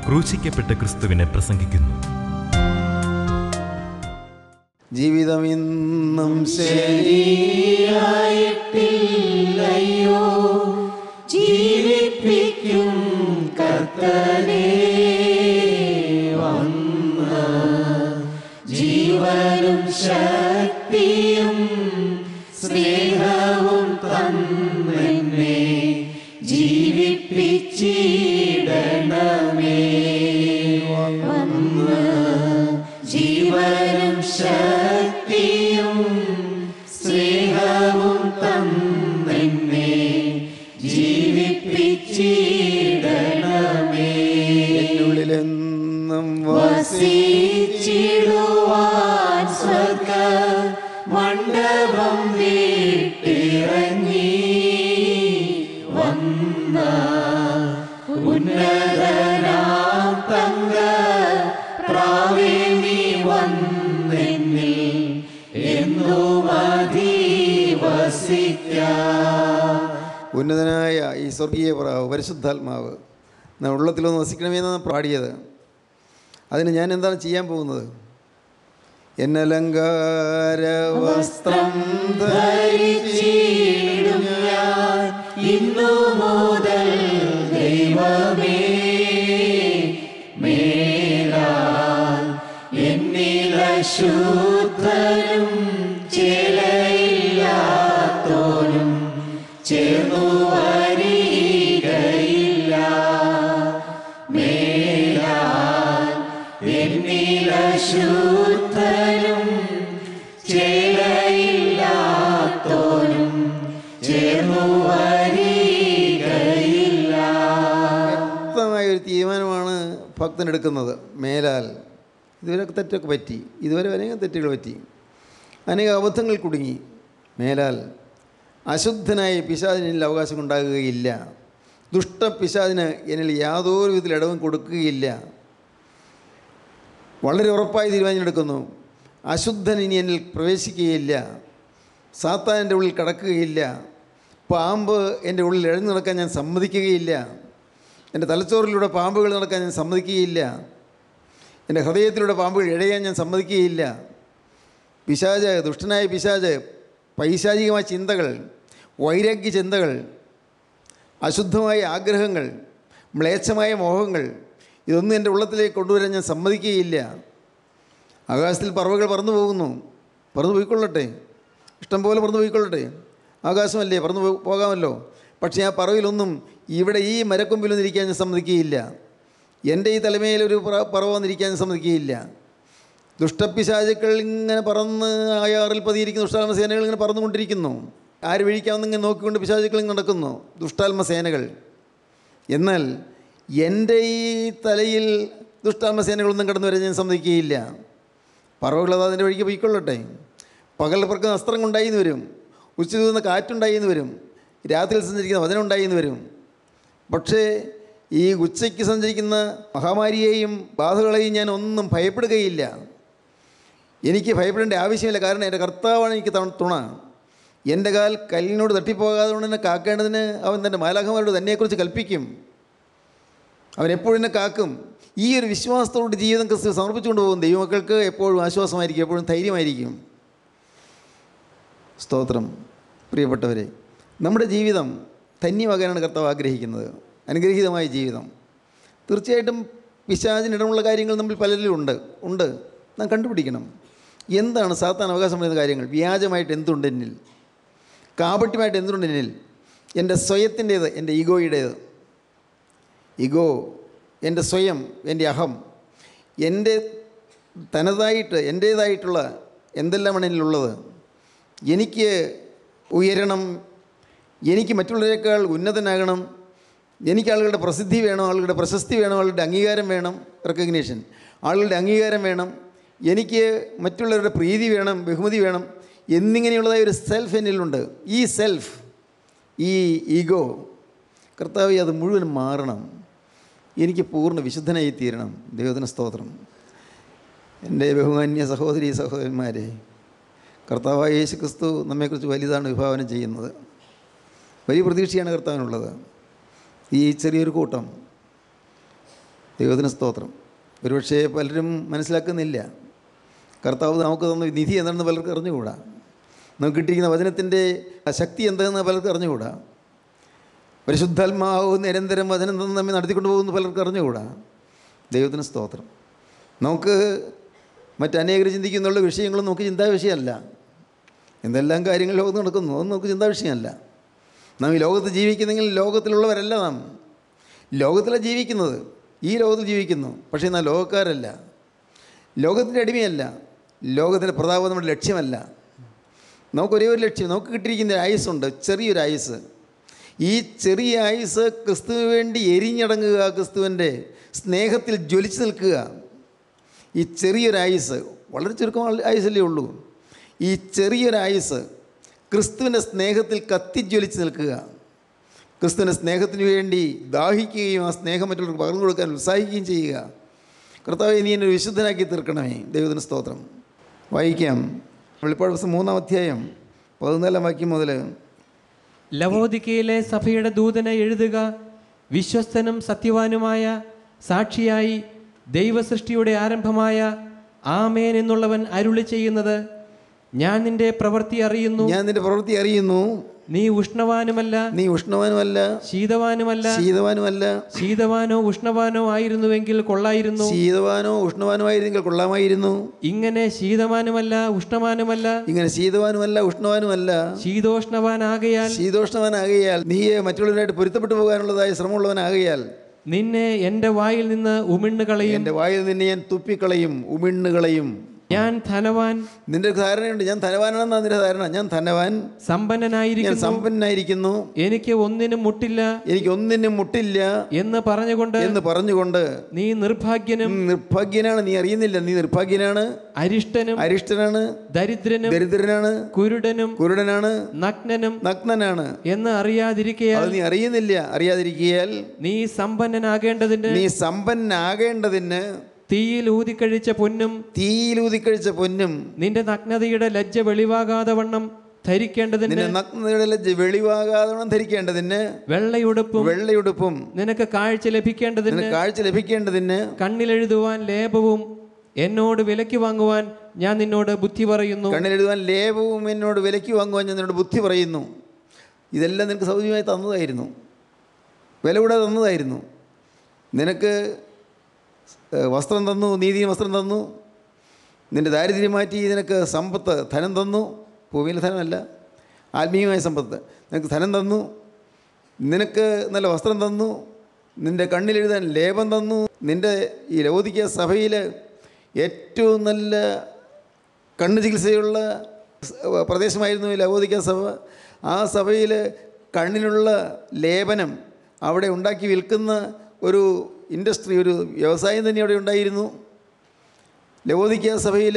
ക്രൂശിക്കപ്പെട്ട ക്രിസ്തുവിനെ പ്രസംഗിക്കുന്നു ജീവിതം ഇന്നും ശരിയായിട്ടില്ലയോ ജീവിപ്പിക്കും കർത്തനെ വന്ന ജീവനും ശക്തിയും സ്നേഹവും തന്നെന്നെ ജീവിപ്പിച്ചിടണമേ വന്ന് ജീവനും ശക്തിയും സ്നേഹവും തന്നെന്നെ ജീവിപ്പിച്ചിടണമേ എന്നുള്ളിലെന്നും വസിച്ചിടുവാൻ സ്വർഗ മണ്ഡപം വീട്ടിറങ്ങി വന്ന ഉന്നതനാം തങ്ക പ്രാവേണി വന്നെന്നിൽ എന്നു അധിവസിക്കാം ഉന്നതനായ ഈ സ്വർഗീയ പ്രാവ് പരിശുദ്ധാത്മാവ് നമ്മുടെ ഉള്ളത്തിലൊന്ന് വസിക്കണമെന്നാണ് പാടിയത് അതിന് ഞാൻ എന്താണ് ചെയ്യാൻ പോകുന്നത് എന്നലങ്കാര വസ്ത്രം ധരിച്ചിടും ഞാൻ ഇന്നു മുതൽ ദൈവമേ മേലാൽ എന്നിൽ അശുദ്ധനും ചിലയില്ലാത്തോനും ചേർന്നു വരികയില്ല മേലാൽ എന്നിൽ അശുദ്ധനും ചേലയില്ലാത്തോനും ചേർന്നു വരികയില്ല വ്യക്തമായ ഒരു തീരുമാനമാണ് ഭക്തൻ എടുക്കുന്നത് മേലാൽ ഇതുവരെ തെറ്റൊക്കെ പറ്റി ഇതുവരെ അനേകം തെറ്റുകൾ പറ്റി അനേക അബദ്ധങ്ങൾ കുടുങ്ങി മേലാൽ അശുദ്ധനായ പിശാചിനിൽ അവകാശം ഉണ്ടാകുകയില്ല ദുഷ്ട പിശാചിന് എന്നിൽ യാതൊരു വിധത്തിൽ ഇടവും കൊടുക്കുകയില്ല വളരെ ഉറപ്പായി തീരുമാനമെടുക്കുന്നു അശുദ്ധൻ ഇനി എന്നിൽ പ്രവേശിക്കുകയില്ല സാത്താൻ എൻ്റെ ഉള്ളിൽ കടക്കുകയില്ല പാമ്പ് എൻ്റെ ഉള്ളിൽ എഴഞ്ഞു നടക്കാൻ ഞാൻ സമ്മതിക്കുകയില്ല എൻ്റെ തലച്ചോറിലൂടെ പാമ്പുകൾ നടക്കാൻ ഞാൻ സമ്മതിക്കുകയില്ല എൻ്റെ ഹൃദയത്തിലൂടെ പാമ്പുകൾ ഇഴയാൻ ഞാൻ സമ്മതിക്കുകയില്ല പിശാജ് ദുഷ്ടനായ പിശാജ് പൈശാചികമായ ചിന്തകൾ വൈരാഗ്യ ചിന്തകൾ അശുദ്ധമായ ആഗ്രഹങ്ങൾ മ്ലേച്ഛമായ മോഹങ്ങൾ ഇതൊന്നും എൻ്റെ ഉള്ളത്തിലേക്ക് കൊണ്ടുവരാൻ ഞാൻ സമ്മതിക്കുകയില്ല ആകാശത്തിൽ പറവകൾ പറന്നു പോകുന്നു പറന്നു പോയിക്കൊള്ളട്ടെ ഇഷ്ടം പോലെ പറന്നു പോയിക്കൊള്ളട്ടെ ആകാശമല്ലേ പറന്നു പോ- പോകാമല്ലോ പക്ഷേ ആ പറവിലൊന്നും ഇവിടെ ഈ മരക്കൊമ്പിലൊന്നും ഇരിക്കാൻ ഞാൻ സമ്മതിക്കുകയില്ല എൻ്റെ ഈ തലമേലൊരു പറ പറവ വന്നിരിക്കാൻ ഞാൻ സമ്മതിക്കുകയില്ല ദുഷ്ടപ്പിശാചുക്കൾ ഇങ്ങനെ പറന്ന് ആയാറിൽ പതിയിരിക്കുന്ന ദുഷ്ടാത്മ സേനകൾ ഇങ്ങനെ പറന്നുകൊണ്ടിരിക്കുന്നു ആര് വീഴിക്കാമെന്ന് ഇങ്ങനെ നോക്കിക്കൊണ്ട് പിശാചുക്കൾ ഇങ്ങനെ നടക്കുന്നു ദുഷ്ടാത്മ സേനകൾ എന്നാൽ എൻ്റെ ഈ തലയിൽ ദുഷ്ടാത്മ സേനകളൊന്നും കടന്നു വരാൻ ഞാൻ സമ്മതിക്കുകയില്ല പറവുകളത് അതിൻ്റെ വഴിക്ക് പോയിക്കൊള്ളട്ടെ പകൽ പറക്കുന്ന അസ്ത്രം കൊണ്ടായി എന്ന് വരും ഉച്ച തൂന്ന കാറ്റുണ്ടായി എന്ന് വരും രാത്രിയിൽ സഞ്ചരിക്കുന്ന വചനം ഉണ്ടായി എന്ന് വരും പക്ഷേ ഈ ഉച്ചയ്ക്ക് സഞ്ചരിക്കുന്ന മഹാമാരിയെയും ബാധകളെയും ഞാൻ ഒന്നും ഭയപ്പെടുകയില്ല എനിക്ക് ഭയപ്പെടേണ്ട ആവശ്യമില്ല കാരണം എൻ്റെ കർത്താവാണ് എനിക്ക് ത- തുണ എൻ്റെ കാൽ കല്ലിനോട് തട്ടിപ്പോകാതെ കൊണ്ട് എന്നെ കാക്കേണ്ടതിന് അവൻ തൻ്റെ മാലാഖമാരോട് തന്നെയെക്കുറിച്ച് കൽപ്പിക്കും അവൻ എപ്പോഴും എന്നെ കാക്കും ഈ ഒരു വിശ്വാസത്തോട് ജീവിതം ക്രിസ്തു സമർപ്പിച്ചുകൊണ്ട് പോകും ദൈവമക്കൾക്ക് എപ്പോഴും ആശ്വാസമായിരിക്കും എപ്പോഴും ധൈര്യമായിരിക്കും സ്തോത്രം പ്രിയപ്പെട്ടവരെ നമ്മുടെ ജീവിതം ധന്യമാകാനാണ് കർത്താവ് ആഗ്രഹിക്കുന്നത് അനുഗ്രഹീതമായ ജീവിതം തീർച്ചയായിട്ടും പിശാചിനിടമുള്ള കാര്യങ്ങൾ നമ്മൾ പലരിലും ഉണ്ട് ഉണ്ട് നാം കണ്ടുപിടിക്കണം എന്താണ് സാത്താൻ അവകാശം പറയുന്ന കാര്യങ്ങൾ വ്യാജമായിട്ട് എന്തുണ്ട് എന്നിൽ കാപട്യമായിട്ട് എന്തുണ്ട് എന്നിൽ എൻ്റെ സ്വയത്തിൻ്റേത് എൻ്റെ ഈഗോയുടേത് ഇഗോ എൻ്റെ സ്വയം എൻ്റെ അഹം എൻ്റെ തനതായിട്ട് എൻ്റേതായിട്ടുള്ള എന്തെല്ലാമാണ് എന്നിലുള്ളത് എനിക്ക് ഉയരണം എനിക്ക് മറ്റുള്ളവരെക്കാൾ ഉന്നതനാകണം എനിക്ക് ആളുകളുടെ പ്രസിദ്ധി വേണം ആളുകളുടെ പ്രശസ്തി വേണം ആളുകളുടെ അംഗീകാരം വേണം റെക്കഗ്നേഷൻ ആളുകളുടെ അംഗീകാരം വേണം എനിക്ക് മറ്റുള്ളവരുടെ പ്രീതി വേണം ബഹുമതി വേണം എന്നിങ്ങനെയുള്ളതായ ഒരു സെൽഫ് എന്നിലുണ്ട് ഈ സെൽഫ് ഈ ഈഗോ കർത്താവ് അത് മുഴുവൻ മാറണം എനിക്ക് പൂർണ്ണ വിശുദ്ധനായി തീരണം ദൈവത്തിന് സ്തോത്രം എൻ്റെ ബഹുമാന്യ സഹോദരി സഹോദരന്മാരെ കർത്താവായ യേശു ക്രിസ്തു നമ്മെക്കുറിച്ച് വലുതാണ് വിഭാവനം ചെയ്യുന്നത് വലിയ പ്രതീക്ഷയാണ് കർത്താവിനുള്ളത് ഈ ചെറിയൊരു കൂട്ടം ദൈവത്തിന് സ്തോത്രം ഒരുപക്ഷേ പലരും മനസ്സിലാക്കുന്നില്ല കർത്താവ് നമുക്ക് തന്ന നിധി എന്താണെന്ന് പലർക്കും അറിഞ്ഞുകൂടാ നമുക്ക് കിട്ടിയിരിക്കുന്ന വചനത്തിൻ്റെ ശക്തി എന്താണെന്ന് പലർക്കും അറിഞ്ഞുകൂടാ പരിശുദ്ധാത്മാവ് നിരന്തരം വചനം തന്ന് നമ്മെ നടത്തിക്കൊണ്ട് പോകുന്ന പലർക്കും അറിഞ്ഞുകൂടാ ദൈവത്തിന് സ്തോത്രം നമുക്ക് മറ്റനേകർ ചിന്തിക്കുന്നുള്ള വിഷയങ്ങളും നമുക്ക് ചിന്താ വിഷയമല്ല എന്തെല്ലാം കാര്യങ്ങൾ ലോകത്ത് നടക്കുന്നു അതൊന്നും നമുക്ക് ചിന്താ വിഷയമല്ല നാം ഈ ലോകത്ത് ജീവിക്കുന്നെങ്കിൽ ലോകത്തിലുള്ളവരല്ല നാം ലോകത്തിലാണ് ജീവിക്കുന്നത് ഈ ലോകത്തിൽ ജീവിക്കുന്നു പക്ഷേ എന്നാൽ ലോകക്കാരല്ല ലോകത്തിൻ്റെ അടിമയല്ല ലോകത്തിൻ്റെ പ്രതാപം നമ്മുടെ ലക്ഷ്യമല്ല നമുക്ക് ഒരേ ഒരു ലക്ഷ്യം നമുക്ക് കിട്ടിയിരിക്കുന്ന ഒരു ആയുസ്സുണ്ട് ചെറിയൊരു ആയുസ് ഈ ചെറിയ ആയുസ് ക്രിസ്തുവിന് വേണ്ടി എരിഞ്ഞടങ്ങുക ക്രിസ്തുവിൻ്റെ സ്നേഹത്തിൽ ജ്വലിച്ചു നിൽക്കുക ഈ ചെറിയൊരു ആയുസ് വളരെ ചുരുക്കം ആൾ- ആയുസല്ലേ ഉള്ളൂ ഈ ചെറിയൊരു ആയുസ് ക്രിസ്തുവിൻ്റെ സ്നേഹത്തിൽ കത്തിജ്വലിച്ച് നിൽക്കുക ക്രിസ്തുവിൻ്റെ സ്നേഹത്തിന് വേണ്ടി ദാഹിക്കുകയും ആ സ്നേഹം മറ്റുള്ളവർക്ക് പകർന്നു കൊടുക്കാൻ ഉത്സാഹിക്കുകയും ചെയ്യുക കർത്താവെ നീ എന്നെ ഒരു വിശുദ്ധനാക്കി തീർക്കണമേ ദൈവത്തിന് സ്തോത്രം വായിക്കാം വെളിപ്പാട് ദിവസം മൂന്നാം അധ്യായം പതിനാലാം വാക്യം മുതൽ ലവോദിക്കയിലെ സഭയുടെ ദൂതനെ എഴുതുക വിശ്വസ്തനും സത്യവാനുമായ സാക്ഷിയായി ദൈവസൃഷ്ടിയുടെ ആരംഭമായ ആമേൻ എന്നുള്ളവൻ അരുളി ചെയ്യുന്നത് ഞാൻ നിന്റെ പ്രവൃത്തി അറിയുന്നു ഞാൻ നിന്റെ പ്രവൃത്തി അറിയുന്നു നീ ഉഷ്ണവാനുമല്ല നീ ഉഷ്ണവാനുമല്ല ശീതവാനുമല്ല ശീതവാനുമല്ല ശീതവാനോ ഉഷ്ണവാനോ ആയിരുന്നുവെങ്കിൽ കൊള്ളായിരുന്നു ശീതവാനോ ഉഷ്ണവാനുമായിരുന്നെങ്കിൽ കൊള്ളാമായിരുന്നു ഇങ്ങനെ ശീതവാനുമല്ല ഉഷ്ണവാനുമല്ല ഇങ്ങനെ ശീതവാനുമല്ല ഉഷ്ണവാനുമല്ല ശീതോഷ്ണവാനാകയാൽ ശീതോഷ്ണവാനാകയാൽ നീ മറ്റുള്ളവരായിട്ട് പൊരുത്തപ്പെട്ടു പോകാനുള്ളതായ ശ്രമമുള്ളവനാകയാൽ നിന്നെ എൻ്റെ വായിൽ നിന്ന് ഉമിണ്ണു കളയും എൻ്റെ വായിൽ നിന്നെ ഞാൻ തുപ്പിക്കളയും ഉമിണ്ണുകളയും ഞാൻ ധനവാൻ നിന്റെ ഒരു ധാരണയുണ്ട് ഞാൻ ധനവാനാണെന്നാണ് നിന്റെ ധാരണ ഞാൻ ധനവാൻ ഞാൻ സമ്പന്നനായിരിക്കുന്നു സമ്പന്നനായിരിക്കുന്നു എനിക്ക് ഒന്നിനും മുട്ടില്ല എനിക്ക് ഒന്നിനും മുട്ടില്ല എന്ന് പറഞ്ഞുകൊണ്ട് എന്ന് പറഞ്ഞുകൊണ്ട് നീ നിർഭാഗ്യനും നീ നിർഭാഗ്യനാണ് നീ അറിയുന്നില്ല നീ നിർഭാഗ്യനാണ് അരിഷ്ടനും അരിഷ്ടനാണ് ദരിദ്രനും ദരിദ്രനാണ് കുരുടനും കുരുടനാണ് നഗ്നനും നഗ്നനാണ് എന്ന് അറിയാതിരിക്കയാൽ അത് നീ അറിയുന്നില്ല അറിയാതിരിക്കിയാൽ നീ സമ്പന്നനാകേണ്ടതിന് നീ സമ്പന്നാകേണ്ടതിന് തീയിൽ ഊതിക്കഴിച്ച പൊന്നും തീയിലൂതിക്കഴിച്ച പൊന്നും നിന്റെ നഗ്നതയുടെ ലജ്ജ വെളിവാകാതെ വണ്ണം ധരിക്കേണ്ടതിന് നിന്റെ നഗ്നതയുടെ ലജ്ജ വെളിവാകാതെ ധരിക്കേണ്ടതിന് വെള്ളയുടുപ്പും വെള്ളയുടുപ്പും നിനക്ക് കാഴ്ച ലഭിക്കേണ്ടതിന് നിനക്ക് കാഴ്ച ലഭിക്കേണ്ടതിന് കണ്ണിലെഴുതുവാൻ ലേപവും എന്നോട് വിലയ്ക്ക് വാങ്ങുവാൻ ഞാൻ നിന്നോട് ബുദ്ധി പറയുന്നു കണ്ണിലെഴുതുവാൻ ലേപവും എന്നോട് വിലയ്ക്ക് വാങ്ങുവാൻ ഞാൻ നിന്നോട് ബുദ്ധി പറയുന്നു ഇതെല്ലാം നിനക്ക് സൗജന്യമായി തന്നതായിരുന്നു വില കൂടാതെ തന്നതായിരുന്നു നിനക്ക് ഏഹ്, വസ്ത്രം തന്നു നീതി വസ്ത്രം തന്നു നിൻ്റെ ദാരിദ്ര്യം മാറ്റി നിനക്ക് സമ്പത്ത് ധനം തന്നു ഭൂമിയിലെ ധനമല്ല ആത്മീയമായ സമ്പത്ത് നിനക്ക് ധനം തന്നു നിനക്ക് നല്ല വസ്ത്രം തന്നു നിൻ്റെ കണ്ണിലെഴുതാൻ ലേപം തന്നു നിൻ്റെ ഈ ലൗകിക സഭയിൽ ഏറ്റവും നല്ല കണ്ണ് ചികിത്സയുള്ള സ- പ്രദേശമായിരുന്നു ഈ ലവോദിക്ക സഭ ആ സഭയിൽ കണ്ണിനുള്ള ലേപനം അവിടെ ഉണ്ടാക്കി വിൽക്കുന്ന ഒരു ഇൻഡസ്ട്രി ഒരു വ്യവസായം തന്നെ അവിടെ ഉണ്ടായിരുന്നു ലവോദിക്ക സഭയിൽ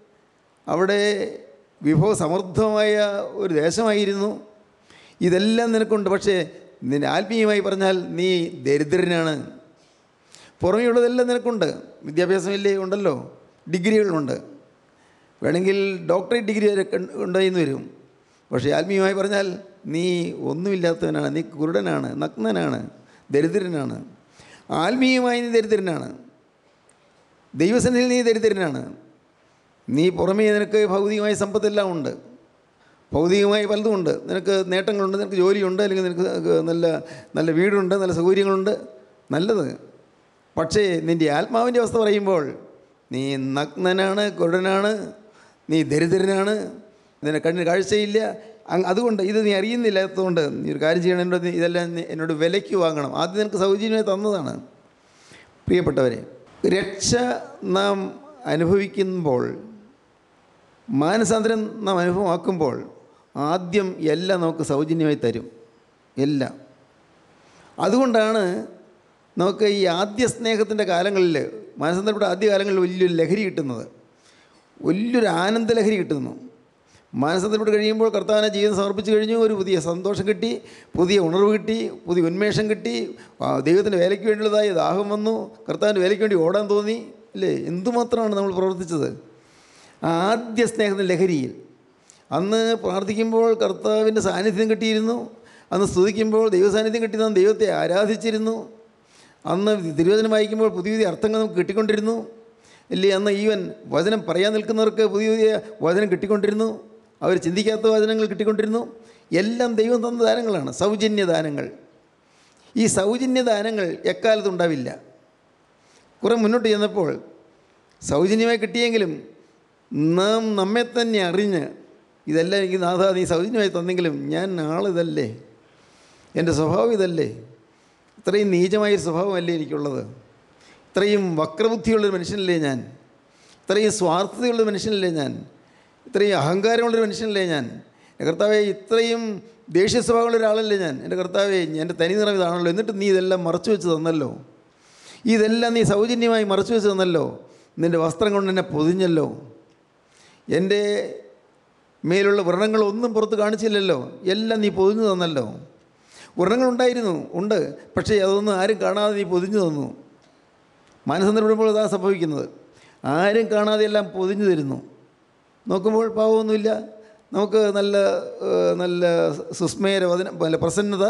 അവിടെ വിഭവ സമൃദ്ധമായ ഒരു ദേശമായിരുന്നു ഇതെല്ലാം നിനക്കുണ്ട് പക്ഷേ നിന്നെ ആത്മീയമായി പറഞ്ഞാൽ നീ ദരിദ്രനാണ് പുറമെയുള്ളതെല്ലാം നിനക്കുണ്ട് വിദ്യാഭ്യാസമില്ലേ ഉണ്ടല്ലോ ഡിഗ്രികളുണ്ട് വേണമെങ്കിൽ ഡോക്ടറേറ്റ് ഡിഗ്രി വരെ കണ്ട് ഉണ്ടായിന്ന് വരും പക്ഷേ ആത്മീയമായി പറഞ്ഞാൽ നീ ഒന്നുമില്ലാത്തവനാണ് നീ കുരുടനാണ് നഗ്നനാണ് ദരിദ്രനാണ് ആത്മീയമായി നീ ദരിദ്രനാണ് ദൈവസന്നിധിയിൽ നീ ദരിദ്രനാണ് നീ പുറമേ നിനക്ക് ഭൗതികമായ സമ്പത്തെല്ലാം ഉണ്ട് ഭൗതികമായി പലതും ഉണ്ട് നിനക്ക് നേട്ടങ്ങളുണ്ട് നിനക്ക് ജോലിയുണ്ട് അല്ലെങ്കിൽ നിനക്ക് നല്ല നല്ല വീടുണ്ട് നല്ല സൗകര്യങ്ങളുണ്ട് നല്ലത് പക്ഷേ നിൻ്റെ ആത്മാവിൻ്റെ അവസ്ഥ പറയുമ്പോൾ നീ നഗ്നനാണ് കുരുടനാണ് നീ ദരിദ്രനാണ് നിന്നെ കണ്ണിന് കാഴ്ചയില്ല അങ് അതുകൊണ്ട് ഇത് നീ അറിയുന്നില്ലാത്തതുകൊണ്ട് നീ ഒരു കാര്യം ചെയ്യണം എന്നോട് നീ ഇതെല്ലാം നീ എന്നോട് വിലയ്ക്ക് വാങ്ങണം ആദ്യം നിനക്ക് സൗജന്യമായി തന്നതാണ് പ്രിയപ്പെട്ടവരെ രക്ഷ നാം അനുഭവിക്കുമ്പോൾ മാനസാന്തരം നാം അനുഭവമാക്കുമ്പോൾ ആദ്യം എല്ലാം നമുക്ക് സൗജന്യമായി തരും എല്ലാം അതുകൊണ്ടാണ് നമുക്ക് ഈ ആദ്യ സ്നേഹത്തിൻ്റെ കാലങ്ങളിൽ മാനസാന്തരപ്പെട്ട ആദ്യ കാലങ്ങളിൽ വലിയൊരു ലഹരി കിട്ടുന്നത് വലിയൊരു ആനന്ദ ലഹരി കിട്ടുന്നു മാനസാന്തരപ്പെട്ട് കഴിയുമ്പോൾ കർത്താവിനെ ജീവിതം സമർപ്പിച്ച് കഴിഞ്ഞു ഒരു പുതിയ സന്തോഷം കിട്ടി പുതിയ ഉണർവ് കിട്ടി പുതിയ ഉന്മേഷം കിട്ടി ആ, ദൈവത്തിൻ്റെ വേലയ്ക്ക് വേണ്ടിയുള്ളതായ ദാഹം വന്നു കർത്താവിൻ്റെ വേലയ്ക്ക് വേണ്ടി ഓടാൻ തോന്നി അല്ലേ എന്തുമാത്രമാണ് നമ്മൾ പ്രവർത്തിച്ചത് ആ ആദ്യ സ്നേഹത്തിൻ്റെ ലഹരിയിൽ അന്ന് പ്രാർത്ഥിക്കുമ്പോൾ കർത്താവിൻ്റെ സാന്നിധ്യം കിട്ടിയിരുന്നു അന്ന് സ്തുതിക്കുമ്പോൾ ദൈവസാന്നിധ്യം കിട്ടിയിരുന്നു ദൈവത്തെ ആരാധിച്ചിരുന്നു അന്ന് തിരുവചനം വായിക്കുമ്പോൾ പുതിയ പുതിയ അർത്ഥങ്ങൾ നമുക്ക് കിട്ടിക്കൊണ്ടിരുന്നു ഇല്ലേ അന്ന് ഈവൻ വചനം പറയാൻ നിൽക്കുന്നവർക്ക് പുതിയ പുതിയ വചനം കിട്ടിക്കൊണ്ടിരുന്നു അവർ ചിന്തിക്കാത്ത വചനങ്ങൾ കിട്ടിക്കൊണ്ടിരുന്നു എല്ലാം ദൈവം തന്ന ദാനങ്ങളാണ് സൗജന്യ ദാനങ്ങൾ ഈ സൗജന്യ ദാനങ്ങൾ എക്കാലത്തും ഉണ്ടാവില്ല കുറെ മുന്നോട്ട് ചെന്നപ്പോൾ സൗജന്യമായി കിട്ടിയെങ്കിലും നാം നമ്മെ തന്നെ അറിഞ്ഞ് ഇതെല്ലാം എനിക്ക് നാഥ നീ സൗജന്യമായി തന്നെങ്കിലും ഞാൻ ആളിതല്ലേ എൻ്റെ സ്വഭാവം ഇതല്ലേ ഇത്രയും നീചമായ ഒരു സ്വഭാവമല്ലേ എനിക്കുള്ളത് ഇത്രയും വക്രബുദ്ധിയുള്ളൊരു മനുഷ്യനല്ലേ ഞാൻ ഇത്രയും സ്വാർത്ഥതയുള്ള മനുഷ്യനല്ലേ ഞാൻ ഇത്രയും അഹങ്കാരമുള്ളൊരു മനുഷ്യനല്ലേ ഞാൻ എൻ്റെ കർത്താവെ ഇത്രയും ദേഷ്യ സ്വഭാവമുള്ള ഒരാളല്ലേ ഞാൻ എൻ്റെ കർത്താവെ എൻ്റെ തനി നിറം ഇതാണല്ലോ എന്നിട്ട് നീ ഇതെല്ലാം മറച്ചു വെച്ച് തന്നല്ലോ ഇതെല്ലാം നീ സൗജന്യമായി മറച്ചു വെച്ച് തന്നല്ലോ നിൻ്റെ വസ്ത്രം കൊണ്ട് എന്നെ പൊതിഞ്ഞല്ലോ എൻ്റെ മേലുള്ള വ്രണങ്ങളൊന്നും പുറത്ത് കാണിച്ചില്ലല്ലോ എല്ലാം നീ പൊതിഞ്ഞു തന്നല്ലോ വ്രണങ്ങളുണ്ടായിരുന്നു ഉണ്ട് പക്ഷേ അതൊന്നും ആരും കാണാതെ നീ പൊതിഞ്ഞു തന്നു മനസ്സന്ദർഭപ്പെടുമ്പോൾ അതാണ് സംഭവിക്കുന്നത് ആരും കാണാതെ എല്ലാം പൊതിഞ്ഞു തരുന്നു നോക്കുമ്പോൾ പാവമൊന്നുമില്ല നമുക്ക് നല്ല ഏഹ്, നല്ല സുസ്മേര വചന നല്ല പ്രസന്നത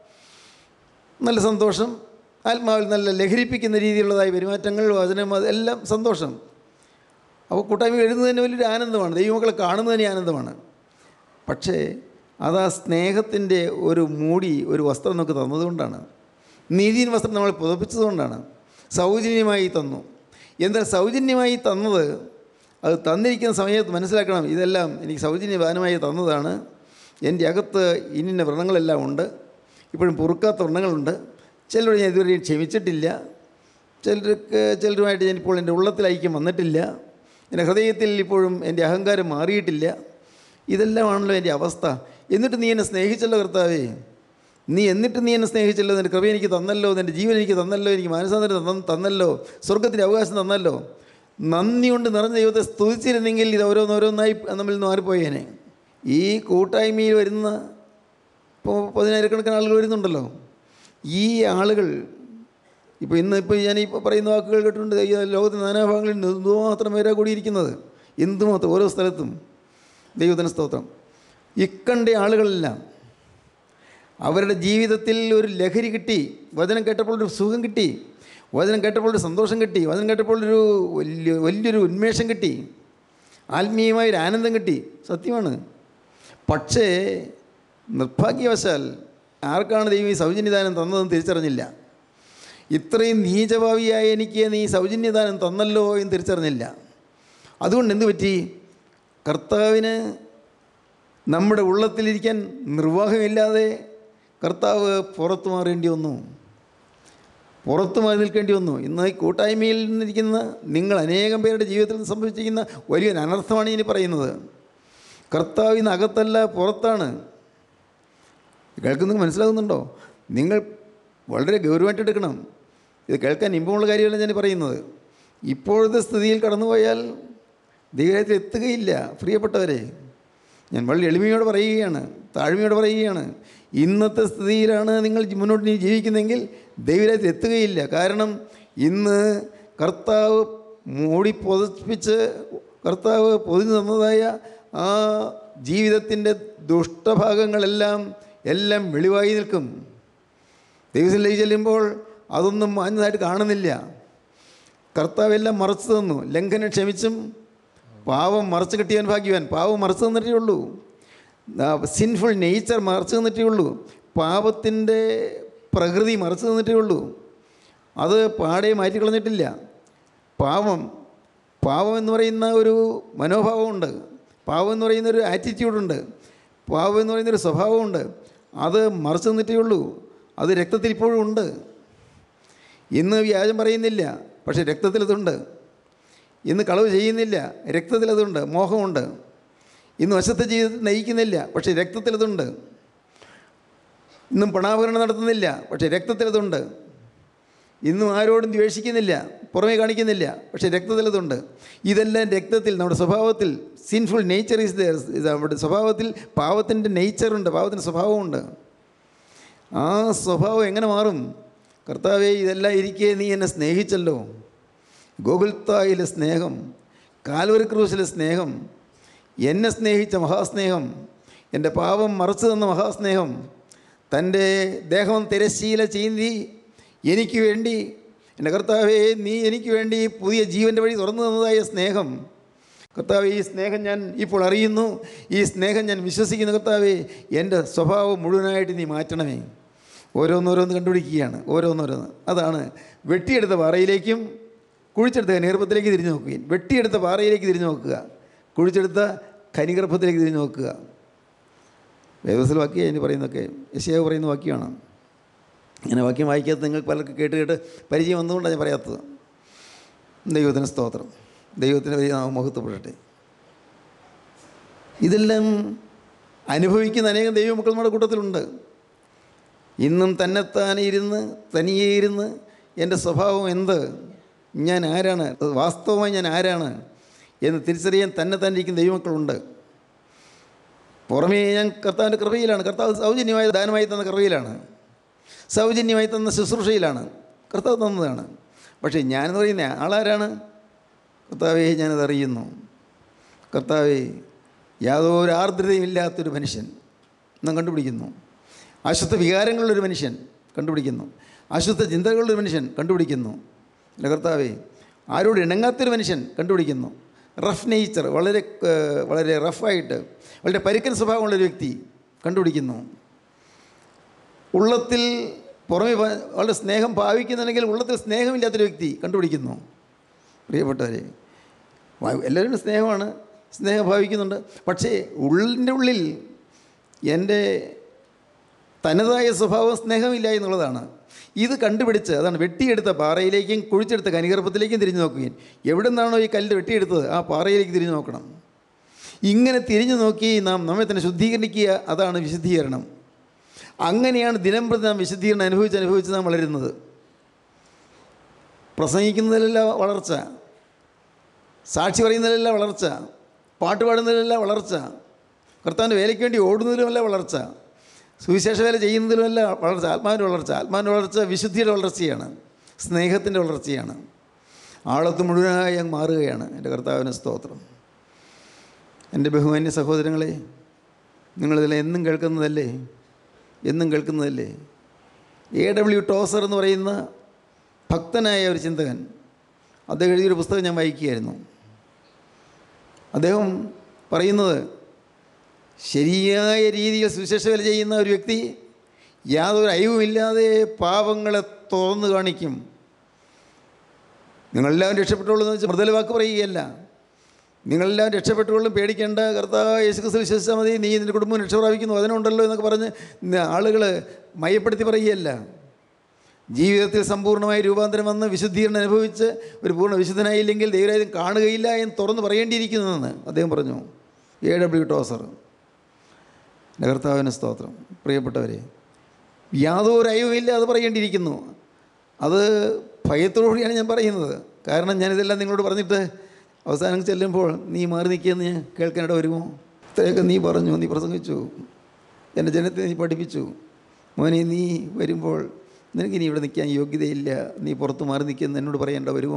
നല്ല സന്തോഷം ആത്മാവിൽ നല്ല ലഹരിപ്പിക്കുന്ന രീതിയിലുള്ളതായ പെരുമാറ്റങ്ങൾ വചനം അതെല്ലാം സന്തോഷം അപ്പോൾ കൂട്ടായ്മ എഴുതുന്നത് തന്നെ വലിയൊരു ആനന്ദമാണ് ദൈവമക്കളെ കാണുന്നത് തന്നെ ആനന്ദമാണ് പക്ഷേ അത് ആ സ്നേഹത്തിൻ്റെ ഒരു മൂടി ഒരു വസ്ത്രം നമുക്ക് തന്നതുകൊണ്ടാണ് നീതിயின் വസ്ത്രം നമ്മൾ പുതപ്പിച്ചതുകൊണ്ടാണ് സൗജന്യമായി തന്നു എന്നാൽ സൗജന്യമായി തന്നത് അത് തന്നിരിക്കുന്ന സമയത്ത് മനസ്സിലാക്കണം ഇതെല്ലാം എനിക്ക് സൗജന്യ ദാനമായി തന്നതാണ് എൻ്റെ അകത്ത് ഇന്നിന്ന വ്രണങ്ങളെല്ലാം ഉണ്ട് ഇപ്പോഴും പൊറുക്കാത്ത വ്രണങ്ങളുണ്ട് ചിലരോട് ഞാൻ ഇതുവരെയും ക്ഷമിച്ചിട്ടില്ല ചിലർക്ക് ചിലരുമായിട്ട് ഞാൻ ഇപ്പോൾ എൻ്റെ ഉള്ളത്തിൽ ഐക്യം വന്നിട്ടില്ല എൻ്റെ ഹൃദയത്തിൽ ഇപ്പോഴും എൻ്റെ അഹങ്കാരം മാറിയിട്ടില്ല ഇതെല്ലാമാണല്ലോ എൻ്റെ അവസ്ഥ എന്നിട്ട് നീ എന്നെ സ്നേഹിച്ചല്ലോ കർത്താവേ നീ എന്നിട്ട് നീ എന്നെ സ്നേഹിച്ചല്ലോ നിൻ്റെ കൃപ എനിക്ക് തന്നല്ലോ നിൻ്റെ ജീവൻ എനിക്ക് തന്നല്ലോ എനിക്ക് മാനസാന്തരം തന്ന- തന്നല്ലോ സ്വർഗത്തിൻ്റെ അവകാശം തന്നല്ലോ നന്ദി കൊണ്ട് നിറഞ്ഞ ദൈവത്തെ സ്തുതിച്ചിരുന്നെങ്കിൽ ഇത് ഓരോന്നോരോന്നായി നമ്മളിൽ നിന്ന് മാറിപ്പോയേനെ ഈ കൂട്ടായ്മയിൽ വരുന്ന ഇപ്പോൾ പതിനായിരക്കണക്കിന് ആളുകൾ വരുന്നുണ്ടല്ലോ ഈ ആളുകൾ ഇപ്പോൾ ഇന്ന് ഇപ്പോൾ ഞാൻ ഇപ്പോൾ പറയുന്ന വാക്കുകൾ കേട്ടിട്ടുണ്ട് ഈ ലോകത്തിൻ്റെ നാനാഭാഗങ്ങളിൽ നിന്ന് എന്തുമാത്രം പേരാ കൂടിയിരിക്കുന്നത് എന്തുമാത്രം ഓരോ സ്ഥലത്തും ദൈവത്തിന് സ്തോത്രം ഇക്കണ്ട ആളുകളെല്ലാം അവരുടെ ജീവിതത്തിൽ ഒരു ലഹരി കിട്ടി വചനം കേട്ടപ്പോൾ ഒരു സുഖം കിട്ടി വചനം കേട്ടപ്പോൾ ഒരു സന്തോഷം കിട്ടി വചനം കേട്ടപ്പോൾ ഒരു വലിയ വലിയൊരു ഉന്മേഷം കിട്ടി ആത്മീയമായ ഒരു ആനന്ദം കിട്ടി സത്യമാണ് പക്ഷേ നിർഭാഗ്യവശാൽ ആർക്കാണ് ദൈവം ഈ സൗജന്യദാനം തന്നതെന്ന് തിരിച്ചറിഞ്ഞില്ല ഇത്രയും നീചഭാവിയായ എനിക്ക് നീ സൗജന്യദാനം തന്നല്ലോ എന്ന് തിരിച്ചറിഞ്ഞില്ല അതുകൊണ്ട് എന്ത് പറ്റി കർത്താവിന് നമ്മുടെ ഉള്ളത്തിലിരിക്കാൻ നിർവാഹമില്ലാതെ കർത്താവ് പുറത്തു മാറേണ്ടി വന്നു പുറത്തു മാറി നിൽക്കേണ്ടി വന്നു ഇന്ന് ഈ കൂട്ടായ്മയിൽ നിന്നിരിക്കുന്ന നിങ്ങൾ അനേകം പേരുടെ ജീവിതത്തിൽ സംഭവിച്ചിരിക്കുന്ന വലിയൊരു അനർത്ഥമാണ് ഇനി പറയുന്നത് കർത്താവിന് അകത്തല്ല പുറത്താണ് കേൾക്കുന്നത് മനസ്സിലാകുന്നുണ്ടോ നിങ്ങൾ വളരെ ഗൗരവമായിട്ട് എടുക്കണം ഇത് കേൾക്കാൻ ഇമ്പമുള്ള കാര്യമല്ല ഞാൻ പറയുന്നത് ഇപ്പോഴത്തെ സ്ഥിതിയിൽ കടന്നുപോയാൽ ദൈവത്തിൽ എത്തുകയില്ല പ്രിയപ്പെട്ടവരെ ഞാൻ വളരെ എളിമയോടെ പറയുകയാണ് താഴ്മയോടെ പറയുകയാണ് ഇന്നത്തെ സ്ഥിതിയിലാണ് നിങ്ങൾ മുന്നോട്ട് ഇനി ജീവിക്കുന്നെങ്കിൽ ദൈവരാജ്യത്തിൽ എത്തുകയില്ല കാരണം ഇന്ന് കർത്താവ് മൂടി പൊതിപ്പിച്ച് കർത്താവ് പൊതിഞ്ഞു തന്നതായ ആ ജീവിതത്തിൻ്റെ ദുഷ്ടഭാഗങ്ങളെല്ലാം എല്ലാം വെളിവായി നിൽക്കും ദൈവത്തിലേക്ക് ചെല്ലുമ്പോൾ അതൊന്നും മാഞ്ഞതായിട്ട് കാണുന്നില്ല കർത്താവ് എല്ലാം മറച്ചു തന്നു ലംഘനം ക്ഷമിച്ചും പാവം മറച്ചു കിട്ടിയാൻ ഭാഗ്യവാൻ പാവം മറച്ചു തന്നിട്ടേ ഉള്ളൂ സിൻഫുൾ നേച്ചർ മറച്ചു തന്നിട്ടേ ഉള്ളൂ പാപത്തിൻ്റെ പ്രകൃതി മറച്ചു തന്നിട്ടേ ഉള്ളൂ അത് പാടെ മാറ്റിക്കളഞ്ഞിട്ടില്ല പാവം പാവം എന്ന് പറയുന്ന ഒരു മനോഭാവമുണ്ട് പാവം എന്ന് പറയുന്ന ഒരു ആറ്റിറ്റ്യൂഡുണ്ട് പാവം എന്ന് പറയുന്ന ഒരു സ്വഭാവമുണ്ട് അത് മറച്ചു തന്നിട്ടേ ഉള്ളൂ അത് രക്തത്തിൽ ഇപ്പോഴും ഉണ്ട് ഇന്ന് വ്യാജം പറയുന്നില്ല പക്ഷേ രക്തത്തിലതുണ്ട് ഇന്ന് കളവ് ചെയ്യുന്നില്ല രക്തത്തിലതുണ്ട് മോഹമുണ്ട് ഇന്ന് വശത്തെ ജീവിതത്തിൽ നയിക്കുന്നില്ല പക്ഷേ രക്തത്തിലതുണ്ട് ഇന്നും പണാപകരണം നടത്തുന്നില്ല പക്ഷേ രക്തത്തിലതുണ്ട് ഇന്നും ആരോടും ദ്വേഷിക്കുന്നില്ല പുറമേ കാണിക്കുന്നില്ല പക്ഷേ രക്തത്തിലതുണ്ട് ഇതെല്ലാം രക്തത്തിൽ നമ്മുടെ സ്വഭാവത്തിൽ സിൻഫുൾ നേച്ചർ ഈസ് ദർ ഇത് നമ്മുടെ സ്വഭാവത്തിൽ പാവത്തിൻ്റെ നേച്ചറുണ്ട് പാവത്തിൻ്റെ സ്വഭാവമുണ്ട് ആ സ്വഭാവം എങ്ങനെ മാറും കർത്താവെ ഇതെല്ലാം ഇരിക്കെ നീ എന്നെ സ്നേഹിച്ചല്ലോ ഗോകുൽത്തായിലെ സ്നേഹം കാൽവരി ക്രൂസിലെ സ്നേഹം എന്നെ സ്നേഹിച്ച മഹാസ്നേഹം എൻ്റെ പാപം മറച്ചു തന്ന മഹാസ്നേഹം തൻ്റെ ദേഹം തിരശ്ശീല ചീന്തി എനിക്ക് വേണ്ടി എൻ്റെ കർത്താവേ നീ എനിക്ക് വേണ്ടി പുതിയ ജീവൻ്റെ വഴി തുറന്നു തന്നതായ സ്നേഹം കർത്താവെ ഈ സ്നേഹം ഞാൻ ഇപ്പോൾ അറിയുന്നു ഈ സ്നേഹം ഞാൻ വിശ്വസിക്കുന്ന കർത്താവെ എൻ്റെ സ്വഭാവം മുഴുവനായിട്ട് നീ മാറ്റണമേ ഓരോന്നോരോന്ന് കണ്ടുപിടിക്കുകയാണ് ഓരോന്നോരോന്ന് അതാണ് വെട്ടിയെടുത്ത പാറയിലേക്കും കുഴിച്ചെടുത്ത കനിഗർഭത്തിലേക്ക് തിരിഞ്ഞു നോക്കുകയും വെട്ടിയെടുത്ത പാറയിലേക്ക് തിരിഞ്ഞു നോക്കുക കുഴിച്ചെടുത്ത കനിഗർഭത്തിലേക്ക് തിരിഞ്ഞു നോക്കുക വേദത്തിൽ വാക്യം അതിന് പറയുന്നതൊക്കെ യശയാവ് പറയുന്ന വാക്യമാണ് ഇങ്ങനെ വാക്യം വായിക്കാത്ത നിങ്ങൾക്ക് പലർക്ക് കേട്ട് കേട്ട് പരിചയം വന്നുകൊണ്ടാണ് ഞാൻ പറയാത്തത് ദൈവത്തിന് സ്തോത്രം ദൈവത്തിന് വലിയ നാമം മഹത്വപ്പെടട്ടെ ഇതെല്ലാം അനുഭവിക്കുന്ന അനേകം ദൈവമക്കൾ നമ്മുടെ കൂട്ടത്തിലുണ്ട് ഇന്നും തന്നെത്താനെ ഇരുന്ന് തനിയെ ഇരുന്ന് എൻ്റെ സ്വഭാവം എന്ത് ഞാൻ ആരാണ് വാസ്തവമായി ഞാൻ ആരാണ് എന്ന് തിരിച്ചറിയാൻ തന്നെ തന്നെ ഇരിക്കുന്ന ദൈവമക്കളുണ്ട് പുറമേ ഞാൻ കർത്താവിൻ്റെ കൃപയിലാണ് കർത്താവ് സൗജന്യമായ ദാനമായി തന്ന കൃപയിലാണ് സൗജന്യമായി തന്ന ശുശ്രൂഷയിലാണ് കർത്താവ് തന്നതാണ് പക്ഷേ ഞാനെന്ന് പറയുന്ന ആളാരാണ് കർത്താവെ ഞാനത് അറിയുന്നു കർത്താവെ യാതൊരു ആർദ്രതയും ഇല്ലാത്തൊരു മനുഷ്യൻ നാം കണ്ടുപിടിക്കുന്നു അശുദ്ധ വികാരങ്ങളുള്ളൊരു മനുഷ്യൻ കണ്ടുപിടിക്കുന്നു അശുദ്ധ ചിന്തകളുള്ളൊരു മനുഷ്യൻ കണ്ടുപിടിക്കുന്നു എൻ്റെ കർത്താവെ ആരോട് ഇണങ്ങാത്തൊരു മനുഷ്യൻ കണ്ടുപിടിക്കുന്നു റഫ് നേച്ചർ വളരെ ഏഹ്, വളരെ റഫായിട്ട് വളരെ പരുക്കൻ സ്വഭാവമുള്ളൊരു വ്യക്തി കണ്ടുപിടിക്കുന്നു ഉള്ളത്തിൽ പുറമെ പ- വളരെ സ്നേഹം ഭാവിക്കുന്നുണ്ടെങ്കിൽ ഉള്ളത്തിൽ സ്നേഹമില്ലാത്തൊരു വ്യക്തി കണ്ടുപിടിക്കുന്നു പ്രിയപ്പെട്ടവരെ വാ- എല്ലാവരും സ്നേഹമാണ് സ്നേഹം ഭാവിക്കുന്നുണ്ട് പക്ഷേ ഉള്ളിൻ്റെ ഉള്ളിൽ എൻ്റെ തനതായ സ്വഭാവം സ്നേഹമില്ല എന്നുള്ളതാണ് ഇത് കണ്ടുപിടിച്ച് അതാണ് വെട്ടിയെടുത്ത പാറയിലേക്കും കുഴിച്ചെടുത്ത കനികർപ്പത്തിലേക്കും തിരിഞ്ഞു നോക്കുകയും എവിടെ നിന്നാണോ ഈ കല്ല് വെട്ടിയെടുത്തത് ആ പാറയിലേക്ക് തിരിഞ്ഞു നോക്കണം ഇങ്ങനെ തിരിഞ്ഞു നോക്കി നാം നമ്മെ തന്നെ ശുദ്ധീകരിക്കുക അതാണ് വിശുദ്ധീകരണം അങ്ങനെയാണ് ദിനം പ്രതി നാം വിശുദ്ധീകരണം അനുഭവിച്ച് അനുഭവിച്ച് നാം വളരുന്നത് പ്രസംഗിക്കുന്നതിലല്ല വളർച്ച സാക്ഷി പറയുന്നതിലല്ല വളർച്ച പാട്ട് പാടുന്നതിലല്ല വളർച്ച കർത്താവിൻ്റെ വേലയ്ക്ക് വേണ്ടി ഓടുന്നതിലുമല്ല വളർച്ച സുവിശേഷ വേല ചെയ്യുന്നതിലുമല്ല വളർച്ച ആത്മാവിൻ്റെ വളർച്ച ആത്മാവിൻ്റെ വളർച്ച വിശുദ്ധിയുടെ വളർച്ചയാണ് സ്നേഹത്തിൻ്റെ വളർച്ചയാണ് ആളത്ത് മുഴുവനായി അങ്ങ് മാറുകയാണ് എൻ്റെ കർത്താവിന് സ്തോത്രം എൻ്റെ ബഹുമാന്യ സഹോദരങ്ങളെ നിങ്ങളിതിൽ എന്നും കേൾക്കുന്നതല്ലേ എന്നും കേൾക്കുന്നതല്ലേ എ ഡബ്ല്യു ടോസർ എന്ന് പറയുന്ന ഭക്തനായ ഒരു ചിന്തകൻ അദ്ദേഹം എഴുതിയൊരു പുസ്തകം ഞാൻ വായിക്കുകയായിരുന്നു അദ്ദേഹം പറയുന്നത് ശരിയായ രീതിയിൽ സുവിശേഷ വേല ചെയ്യുന്ന ഒരു വ്യക്തി യാതൊരു അയവുമില്ലാതെ പാപങ്ങളെ തുറന്നു കാണിക്കും നിങ്ങളെല്ലാവരും രക്ഷപ്പെട്ടുള്ളൂ എന്ന് വെച്ചാൽ മൃദുല വാക്ക് പറയുകയല്ല നിങ്ങളെല്ലാവരും രക്ഷപ്പെട്ടുകൊള്ളും പേടിക്കേണ്ട കർത്താവ് യേശുക്രിസ്തു വിശ്വസിച്ചാൽ മതി നീ നിൻ്റെ കുടുംബം രക്ഷ പ്രാപിക്കുന്നു അതിനുണ്ടല്ലോ എന്നൊക്കെ പറഞ്ഞ് ആളുകൾ മയപ്പെടുത്തി പറയുകയല്ല ജീവിതത്തിൽ സമ്പൂർണ്ണമായ രൂപാന്തരം വന്ന് വിശുദ്ധീകരണം അനുഭവിച്ച് ഒരു പൂർണ്ണ വിശുദ്ധനായില്ലെങ്കിൽ ദൈവരാജ്യം കാണുകയില്ല എന്ന് തുറന്ന് പറയേണ്ടിയിരിക്കുന്നതെന്ന് അദ്ദേഹം പറഞ്ഞു എ ഡബ്ല്യു ടോസർ എൻ്റെ കർത്താവിന് സ്തോത്രം പ്രിയപ്പെട്ടവരെ യാതൊരു അയവുമില്ല അത് പറയേണ്ടിയിരിക്കുന്നു അത് ഭയത്തോടുകൂടിയാണ് ഞാൻ പറയുന്നത് കാരണം ഞാനിതെല്ലാം നിങ്ങളോട് പറഞ്ഞിട്ട് അവസാനം ചെല്ലുമ്പോൾ നീ മാറി നിൽക്കുകയെന്ന് ഞാൻ കേൾക്കാനിട വരുമോ ഇത്രയൊക്കെ നീ പറഞ്ഞു നീ പ്രസംഗിച്ചു എൻ്റെ ജനത്തെ നീ പഠിപ്പിച്ചു മോനെ നീ വരുമ്പോൾ നിനക്ക് ഇനി ഇവിടെ നിൽക്കാൻ യോഗ്യതയില്ല നീ പുറത്ത് മാറി നിൽക്കുമെന്ന് എന്നോട് പറയേണ്ട വരുമോ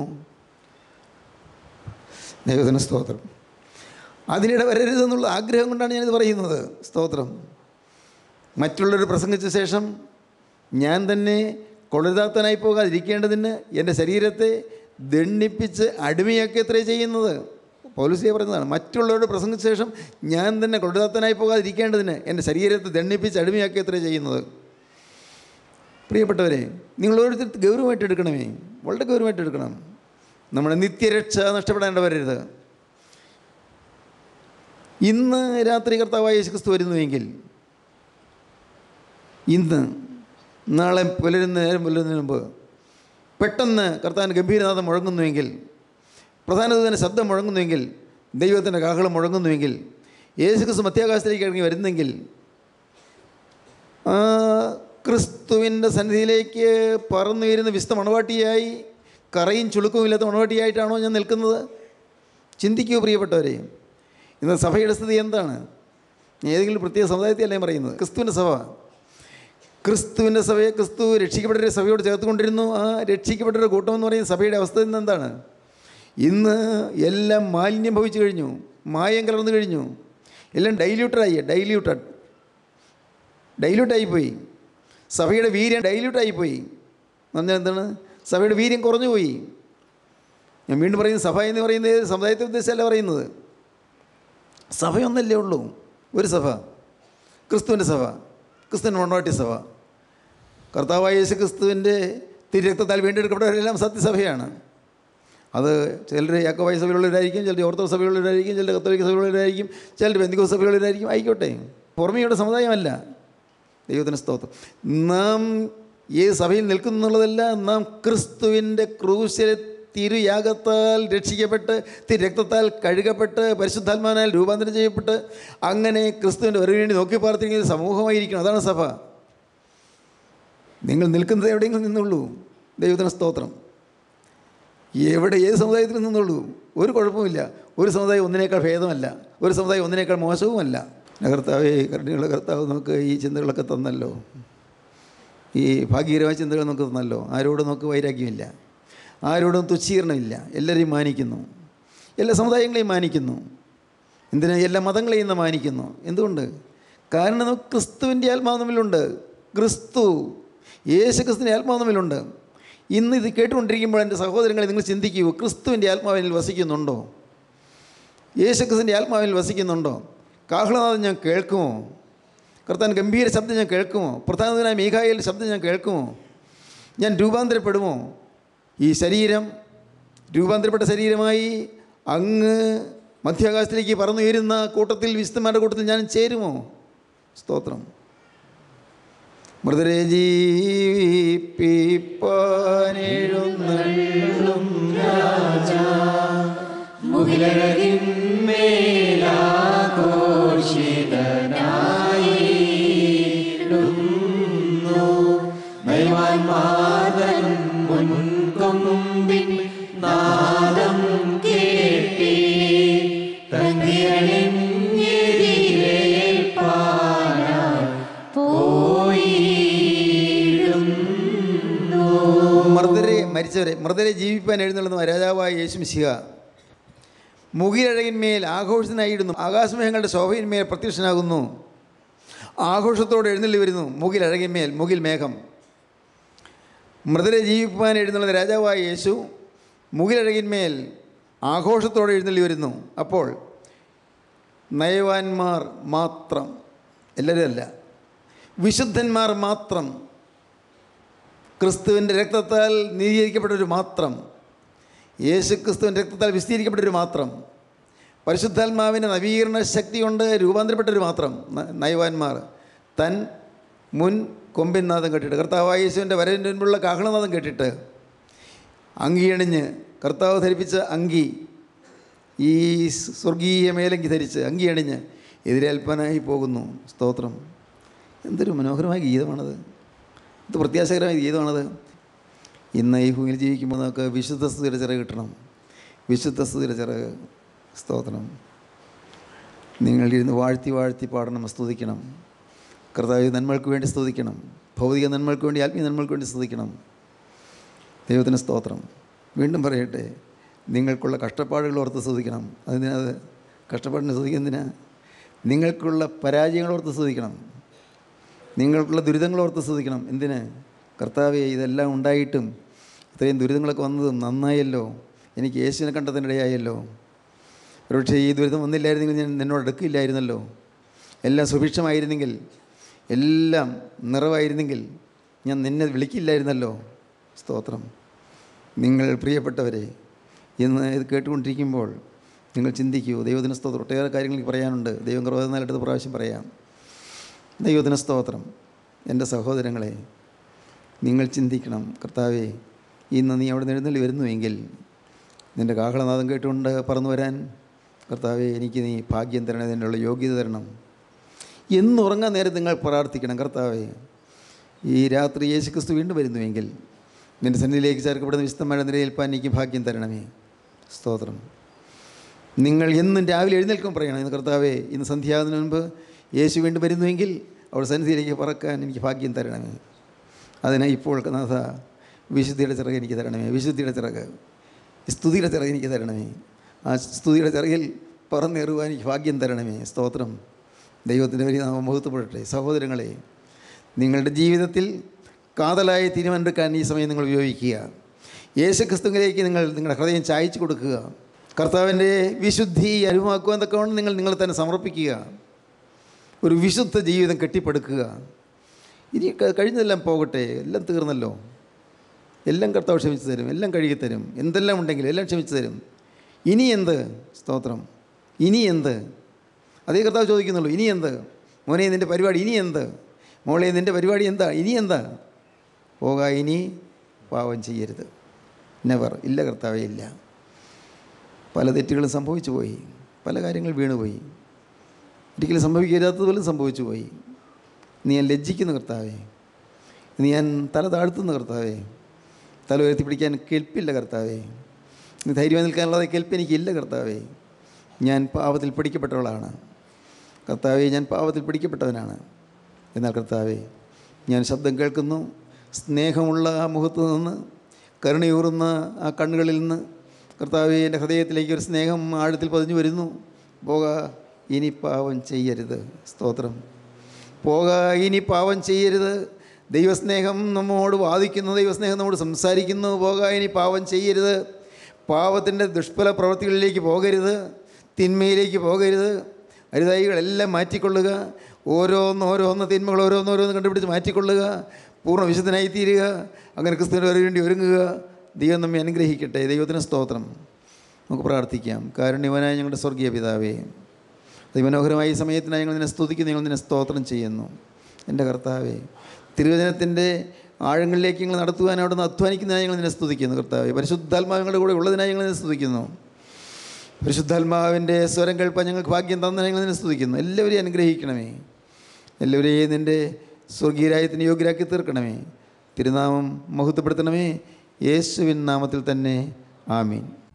ദൈവത്തിന് സ്തോത്രം അതിനിടെ വരരുതെന്നുള്ള ആഗ്രഹം കൊണ്ടാണ് ഞാനിത് പറയുന്നത് സ്തോത്രം മറ്റുള്ളവർ പ്രസംഗിച്ച ശേഷം ഞാൻ തന്നെ കൊളുതാത്തനായി പോകാതിരിക്കേണ്ടതിന് എൻ്റെ ശരീരത്തെ ദണ്ണിപ്പിച്ച് അടിമയാക്കി എത്രേ ചെയ്യുന്നത് പോലീസിയെ പറയുന്നതാണ് മറ്റുള്ളവരോട് പ്രസംഗിച്ച ശേഷം ഞാൻ തന്നെ കൊളുതാത്തനായി പോകാതിരിക്കേണ്ടതിന് എൻ്റെ ശരീരത്തെ ദണ്ണിപ്പിച്ച് അടിമയാക്കി എത്രേ ചെയ്യുന്നത് പ്രിയപ്പെട്ടവരെ നിങ്ങൾ ഓരോരുത്തർ ഗൗരവമായിട്ട് എടുക്കണമേ വളരെ ഗൗരവമായിട്ട് എടുക്കണം നമ്മുടെ നിത്യരക്ഷ നഷ്ടപ്പെടേണ്ട വരരുത് ഇന്ന് രാത്രി കർത്താവായ യേശു ക്രിസ്തു വരുന്നുവെങ്കിൽ ഇന്ന് നാളെ പുലരുന്ന നേരം പുലരുന്നതിന് മുമ്പ് പെട്ടെന്ന് കർത്താവിന് ഗംഭീരനാഥം മുഴങ്ങുന്നുവെങ്കിൽ പ്രധാനതൻ്റെ ശബ്ദം മുഴങ്ങുന്നുവെങ്കിൽ ദൈവത്തിൻ്റെ കാഹളം മുഴങ്ങുന്നുവെങ്കിൽ യേശു ക്രിസ്തു മധ്യാകാശത്തിലേക്ക് ഇറങ്ങി വരുന്നെങ്കിൽ ആ ക്രിസ്തുവിൻ്റെ സന്നിധിയിലേക്ക് പറന്നുയരുന്ന വിശുദ്ധ മണവാട്ടിയായി കറയും ചുളുക്കവുമില്ലാത്ത മണവാട്ടിയായിട്ടാണോ ഞാൻ നിൽക്കുന്നത് ചിന്തിക്കൂ പ്രിയപ്പെട്ടവരെ ഇന്ന് സഭയുടെ സ്ഥിതി എന്താണ് ഏതെങ്കിലും പ്രത്യേക സമുദായത്തെയല്ല ഞാൻ പറയുന്നത് ക്രിസ്തുവിൻ്റെ സഭ ക്രിസ്തുവിൻ്റെ സഭയെ ക്രിസ്തു രക്ഷിക്കപ്പെട്ടവരെ സഭയോട് ചേർത്തുകൊണ്ടിരുന്നു ആ രക്ഷിക്കപ്പെട്ടവരുടെ കൂട്ടം എന്ന് പറയുന്ന സഭയുടെ അവസ്ഥ ഇന്ന് എന്താണ് ഇന്ന് എല്ലാം മാലിന്യം ഭവിച്ചു കഴിഞ്ഞു മായം കലർന്നു കഴിഞ്ഞു എല്ലാം ഡൈല്യൂട്ടഡായി ഡൈല്യൂട്ടഡ് ഡൈല്യൂട്ടായിപ്പോയി സഭയുടെ വീര്യം ഡൈല്യൂട്ടായിപ്പോയി എന്ന് പറഞ്ഞാൽ എന്താണ് സഭയുടെ വീര്യം കുറഞ്ഞു പോയി ഞാൻ വീണ്ടും പറയുന്നത് സഭ എന്ന് പറയുന്നത് സമുദായത്തെ ഉദ്ദേശിച്ചല്ല പറയുന്നത് സഭയൊന്നല്ലേ ഉള്ളൂ ഒരു സഭ ക്രിസ്തുവിൻ്റെ സഭ ക്രിസ്തുവിൻ്റെ മണ്ണാട്ടി സഭ കർത്താവായ യേശു ക്രിസ്തുവിൻ്റെ തിരക്തത്താൽ വീണ്ടെടുക്കപ്പെട്ടവരെല്ലാം സത്യസഭയാണ് അത് ചിലർ യാക്കോബായ സഭയിലുള്ളവരായിരിക്കും ചിലർ ഓർത്തോ സഭയിലുള്ളവരായിരിക്കും ചിലർ കത്തോലിക്ക സഭയിലുള്ളവരായിരിക്കും ചിലർ ബന്ധികോ സഭയിലുള്ളവരായിരിക്കും ആയിക്കോട്ടെ പുറമെയുടെ സമുദായമല്ല ദൈവത്തിന് സ്തോത്രം നാം ഏത് സഭയിൽ നിൽക്കുന്നു എന്നുള്ളതല്ല നാം ക്രിസ്തുവിൻ്റെ ക്രൂശിലെ തിരുയാഗത്താൽ രക്ഷിക്കപ്പെട്ട് തിരക്തത്താൽ കഴുകപ്പെട്ട് പരിശുദ്ധാത്മാനാൽ രൂപാന്തരം ചെയ്യപ്പെട്ട് അങ്ങനെ ക്രിസ്തുവിൻ്റെ ഒരു വേണ്ടി നോക്കി പാർത്തിരിക്കുന്ന ഒരു സമൂഹമായിരിക്കണം അതാണ് സഭ നിങ്ങൾ നിൽക്കുന്നത് എവിടെയെങ്കിലും നിന്നുള്ളൂ ദൈവത്തിന് സ്തോത്രം എവിടെ ഏത് സമുദായത്തിൽ നിന്നുള്ളൂ ഒരു കുഴപ്പമില്ല ഒരു സമുദായം ഒന്നിനേക്കാൾ ഭേദമല്ല ഒരു സമുദായം ഒന്നിനേക്കാൾ മോശവുമല്ല കർത്താവേ കരുണയുള്ള കർത്താവ് നമുക്ക് ഈ ചിന്തകളൊക്കെ തന്നല്ലോ ഈ ഭാഗ്യകരമായ ചിന്തകൾ നമുക്ക് തന്നല്ലോ ആരോടും നമുക്ക് വൈരാഗ്യമില്ല ആരോടും തുച്ഛീകരണമില്ല എല്ലാവരെയും മാനിക്കുന്നു എല്ലാ സമുദായങ്ങളെയും മാനിക്കുന്നു എന്തിനാ എല്ലാ മതങ്ങളെയും ഇന്ന് മാനിക്കുന്നു എന്തുകൊണ്ട് കാരണം നമുക്ക് ക്രിസ്തുവിൻ്റെ ആത്മാവ് നമ്മിലുണ്ട് ക്രിസ്തു യേശു ക്രിസ്തുവിൻ്റെ ആത്മാവ് നമ്മിലുണ്ട് ഇന്ന് ഇത് കേട്ടുകൊണ്ടിരിക്കുമ്പോൾ എൻ്റെ സഹോദരങ്ങളെ നിങ്ങൾ ചിന്തിക്കൂ ക്രിസ്തുവിൻ്റെ ആത്മാവിനിൽ വസിക്കുന്നുണ്ടോ യേശു ക്രിസ്തുവിൻ്റെ ആത്മാവിൽ വസിക്കുന്നുണ്ടോ കാഹളനാഥം ഞാൻ കേൾക്കുമോ കർത്താൻ ഗംഭീര ശബ്ദം ഞാൻ കേൾക്കുമോ പ്രധാനത്തിനായ മീഖായിൽ ശബ്ദം ഞാൻ കേൾക്കുമോ ഞാൻ രൂപാന്തരപ്പെടുമോ ഈ ശരീരം രൂപാന്തരപ്പെട്ട ശരീരമായി അങ്ങ് മധ്യാകാശത്തിലേക്ക് പറന്നുയരുന്ന കൂട്ടത്തിൽ വിശുദ്ധന്മാരുടെ കൂട്ടത്തിൽ ഞാൻ ചേരുമോ സ്തോത്രം മൃതരെ ജീവിപ്പിപ്പാനെഴുന്നള്ളും ദൈവാൻമാതൻ മുൻകൊമ്പിൻ നാദം കേട്ടി തങ്ങിയണിഞ്ഞെതിരേൽപ്പാനായി പോയിടുന്നു മൃതരെ മരിച്ചവരെ മൃതരെ ജീവിപ്പാൻ എഴുന്നള്ളുന്ന രാജാവായ യേശു മിശിഹ മുകിലഴകിന്മേൽ ആഘോഷത്തിനായിടുന്നു ആകാശമേഘങ്ങളുടെ ശോഭയിന്മേൽ പ്രത്യക്ഷനാകുന്നു ആഘോഷത്തോടെ എഴുന്നള്ളി വരുന്നു മുകിലഴകിന്മേൽ മുകിൽ മേഘം മൃതരെ ജീവിപ്പാൻ എഴുന്നള്ളുന്ന രാജാവായ യേശു മുകിലഴകിന്മേൽ ആഘോഷത്തോടെ എഴുന്നള്ളി വരുന്നു അപ്പോൾ നയവാന്മാർ മാത്രം എല്ലാവരും അല്ല വിശുദ്ധന്മാർ മാത്രം ക്രിസ്തുവിൻ്റെ രക്തത്താൽ നീതീകരിക്കപ്പെട്ടവർ മാത്രം യേശു ക്രിസ്തുവിൻ്റെ രക്തത്താൽ വിശദീകരിക്കപ്പെട്ടവർ മാത്രം പരിശുദ്ധാത്മാവിൻ്റെ നവീകരണ ശക്തി കൊണ്ട് രൂപാന്തരപ്പെട്ടവർ മാത്രം ന- നയവാന്മാർ തൻ മുൻ കൊമ്പിൻ നാദം കേട്ടിട്ട് കർത്താവായ യേശുവിൻ്റെ വരവിൻ്റെ മുൻപുള്ള കാഹളനാദം കേട്ടിട്ട് അങ്കിയണിഞ്ഞ് കർത്താവ് ധരിപ്പിച്ച അങ്കി ഈ സ്വർഗീയ മേലങ്കി ധരിച്ച് അങ്കിയണിഞ്ഞ് എതിരേൽപ്പാനായി പോകുന്നു സ്തോത്രം എന്തൊരു മനോഹരമായ ഗീതമാണത് ഇത് പ്രത്യാശകരമായ ഗീതമാണത് ഇന്ന് ഈ ഭൂമിയിൽ ജീവിക്കുമ്പോൾ നമുക്ക് വിശുദ്ധ സ്തുതിയുടെ ചിറക് കിട്ടണം വിശുദ്ധ സ്തുതിയുടെ ചിറക് സ്തോത്രം നിങ്ങൾ ഇരുന്ന് വാഴ്ത്തി വാഴ്ത്തി പാടണം സ്തുതിക്കണം കർത്താവ് നന്മകൾക്ക് വേണ്ടി സ്തുതിക്കണം ഭൗതിക നന്മകൾക്ക് വേണ്ടി ആത്മീയ നന്മകൾക്ക് വേണ്ടി സ്തുതിക്കണം ദൈവത്തിന് സ്തോത്രം വീണ്ടും പറയട്ടെ നിങ്ങൾക്കുള്ള കഷ്ടപ്പാടുകൾ ഓർത്ത് സ്തുതിക്കണം അതിനത് കഷ്ടപ്പാടിനെ സ്തുതിക്കുന്നതിന് നിങ്ങൾക്കുള്ള പരാജയങ്ങൾ ഓർത്ത് സ്തുതിക്കണം നിങ്ങൾക്കുള്ള ദുരിതങ്ങൾ ഓർത്ത് സ്തുതിക്കണം എന്തിന് കർത്താവെ ഇതെല്ലാം ഉണ്ടായിട്ടും ഇത്രയും ദുരിതങ്ങളൊക്കെ വന്നതും നന്നായല്ലോ എനിക്ക് യേശുവിനെ കണ്ടതിനിടയായല്ലോ ഒരുപക്ഷെ ഈ ദുരിതം വന്നില്ലായിരുന്നെങ്കിൽ ഞാൻ നിന്നോട് അടുക്കില്ലായിരുന്നല്ലോ എല്ലാം സുഭിക്ഷമായിരുന്നെങ്കിൽ എല്ലാം നിറവായിരുന്നെങ്കിൽ ഞാൻ നിന്നെ വിളിക്കില്ലായിരുന്നല്ലോ സ്തോത്രം നിങ്ങൾ പ്രിയപ്പെട്ടവരെ ഇന്ന് ഇത് കേട്ടുകൊണ്ടിരിക്കുമ്പോൾ നിങ്ങൾ ചിന്തിക്കൂ ദൈവത്തിന് സ്തോത്രം ഒട്ടേറെ കാര്യങ്ങൾ എനിക്ക് പറയാനുണ്ട് ദൈവം കുറവ് പ്രാവശ്യം പറയാം ദൈവത്തിന് സ്തോത്രം എൻ്റെ സഹോദരങ്ങളെ നിങ്ങൾ ചിന്തിക്കണം കർത്താവേ ഇന്ന് നീ അവിടെ നിന്ന് എഴുന്നള്ളി വരുന്നുവെങ്കിൽ നിൻ്റെ കാഹളനാദം കേട്ടുകൊണ്ട് പറന്നു വരാൻ കർത്താവെ എനിക്ക് നീ ഭാഗ്യം തരണം അതിനുള്ള യോഗ്യത തരണം എന്നുറങ്ങാൻ നേരം നിങ്ങൾ പ്രാർത്ഥിക്കണം കർത്താവെ ഈ രാത്രി യേശു ക്രിസ്തു വീണ്ടും വരുന്നുവെങ്കിൽ നിൻ്റെ സന്നിധിയിലേക്ക് ചേർക്കപ്പെടുന്ന വിശുദ്ധമായ നിലയിൽപ്പാൻ എനിക്ക് ഭാഗ്യം തരണമേ സ്തോത്രം നിങ്ങൾ എന്നും രാവിലെ എഴുന്നേൽക്കും പറയണം ഇന്ന് കർത്താവേ ഇന്ന് സന്ധ്യാവിന് മുൻപ് യേശു വീണ്ടും വരുന്നുവെങ്കിൽ അവിടെ സന്നിധിയിലേക്ക് പറക്കാൻ എനിക്ക് ഭാഗ്യം തരണമേ അതിനായി ഇപ്പോൾ നാഥ വിശുദ്ധിയുടെ ചിറക് എനിക്ക് തരണമേ വിശുദ്ധിയുടെ ചിറക് സ്തുതിയുടെ ചിറക് എനിക്ക് തരണമേ ആ സ്തുതിയുടെ ചിറകിൽ പറന്നേറുവാൻ എനിക്ക് ഭാഗ്യം തരണമേ സ്തോത്രം ദൈവത്തിൻ്റെ വലിയ നാമം മുഹത്വപ്പെടട്ടെ സഹോദരങ്ങളെ നിങ്ങളുടെ ജീവിതത്തിൽ കാതലായ തീരുമാനമെടുക്കാൻ ഈ സമയം നിങ്ങൾ ഉപയോഗിക്കുക യേശു ക്രിസ്തുവിലേക്ക് നിങ്ങൾ നിങ്ങളുടെ ഹൃദയം ചായച്ചു കൊടുക്കുക കർത്താവിൻ്റെ വിശുദ്ധി അരുമാക്കുവാൻ തക്കവണ്ണം നിങ്ങൾ നിങ്ങളെ തന്നെ സമർപ്പിക്കുക ഒരു വിശുദ്ധ ജീവിതം കെട്ടിപ്പടുക്കുക ഇനി ക- കഴിഞ്ഞതെല്ലാം പോകട്ടെ എല്ലാം തീർന്നല്ലോ എല്ലാം കർത്താവ് ക്ഷമിച്ചു തരും എല്ലാം കഴുകി തരും എന്തെല്ലാം ഉണ്ടെങ്കിലും എല്ലാം ക്ഷമിച്ചു തരും ഇനി എന്ത് സ്തോത്രം ഇനി എന്ത് അതേ കർത്താവ് ചോദിക്കുന്നുള്ളൂ ഇനി എന്ത് മോനെ നിൻ്റെ പരിപാടി ഇനി എന്ത് മോളെ നിൻ്റെ പരിപാടി എന്താ ഇനി എന്താ പോക ഇനി പാവം ചെയ്യരുത് നെവർ ഇല്ല കർത്താവേ ഇല്ല പല തെറ്റുകളും സംഭവിച്ചു പോയി പല കാര്യങ്ങൾ വീണുപോയി ഒരിക്കലും സംഭവിക്കരുതാത്തതുപോലും സംഭവിച്ചു പോയി നീ ഞാൻ ലജ്ജിക്കുന്ന കർത്താവേ നീ ഞാൻ തല താഴ്ത്തുന്ന കർത്താവേ തല ഉയർത്തി പിടിക്കാൻ കെൽപ്പില്ല കർത്താവേ നീ ധൈര്യം നിൽക്കാനുള്ളത് കെൽപ്പ് എനിക്കില്ല കർത്താവേ ഞാൻ പാപത്തിൽ പിടിക്കപ്പെട്ടവളാണ് കർത്താവേ ഞാൻ പാപത്തിൽ പിടിക്കപ്പെട്ടവനാണ് എന്നാൽ കർത്താവേ ഞാൻ ശബ്ദം കേൾക്കുന്നു സ്നേഹമുള്ള ആ മുഖത്ത് നിന്ന് കരുണയൂറുന്ന ആ കണ്ണുകളിൽ നിന്ന് കർത്താവേ എൻ്റെ ഹൃദയത്തിലേക്ക് ഒരു സ്നേഹം ആഴത്തിൽ പതിഞ്ഞു വരുന്നു പോക ഇനി പാവം ചെയ്യരുത് സ്തോത്രം പോക ഇനി പാവം ചെയ്യരുത് ദൈവസ്നേഹം നമ്മോട് വാദിക്കുന്നു ദൈവസ്നേഹം നമ്മോട് സംസാരിക്കുന്നു പോക ഇനി പാവം ചെയ്യരുത് പാവത്തിൻ്റെ ദുഷ്ഫല പ്രവൃത്തികളിലേക്ക് പോകരുത് തിന്മയിലേക്ക് പോകരുത് അരുതായികളെല്ലാം മാറ്റിക്കൊള്ളുക ഓരോന്ന് ഓരോന്ന് തിന്മകൾ ഓരോന്ന് ഓരോന്ന് കണ്ടുപിടിച്ച് മാറ്റിക്കൊള്ളുക പൂർണ്ണ വിശുദ്ധനായി തീരുക അങ്ങനെ ക്രിസ്തുവിന് വരെ വേണ്ടി ഒരുങ്ങുക ദൈവം നമ്മെ അനുഗ്രഹിക്കട്ടെ ദൈവത്തിന് സ്തോത്രം നമുക്ക് പ്രാർത്ഥിക്കാം കാരുണ്യവനായ ഞങ്ങളുടെ സ്വർഗീയ പിതാവേ അതിമനോഹരമായ ഈ സമയത്തിനായി ഞങ്ങൾ നിന്നെ സ്തുതിക്കുന്നു ഞങ്ങൾ നിന്നെ സ്തോത്രം ചെയ്യുന്നു എൻ്റെ കർത്താവേ തിരുവചനത്തിൻ്റെ ആഴങ്ങളിലേക്ക് ഞങ്ങൾ നടത്തുവാൻ അവിടുന്ന് അധ്വാനിക്കുന്നതിനായി ഞങ്ങൾ നിന്നെ സ്തുതിക്കുന്നു കർത്താവേ പരിശുദ്ധാത്മാവ് ഞങ്ങളുടെ കൂടെ ഉള്ളതിനായി ഞങ്ങൾ നിന്നെ സ്തുതിക്കുന്നു പരിശുദ്ധാത്മാവിൻ്റെ സ്വരം കേൾപ്പാൻ ഞങ്ങൾക്ക് ഭാഗ്യം തന്നതിനായി ഞങ്ങൾ നിന്നെ സ്തുതിക്കുന്നു എല്ലാവരെയും അനുഗ്രഹിക്കണമേ എല്ലാവരെയും നിൻ്റെ സ്വർഗീയരായത്തിന് യോഗ്യരാക്കി തീർക്കണമേ തിരുനാമം മഹത്വപ്പെടുത്തണമേ യേശുവിൻ നാമത്തിൽ തന്നെ ആമീൻ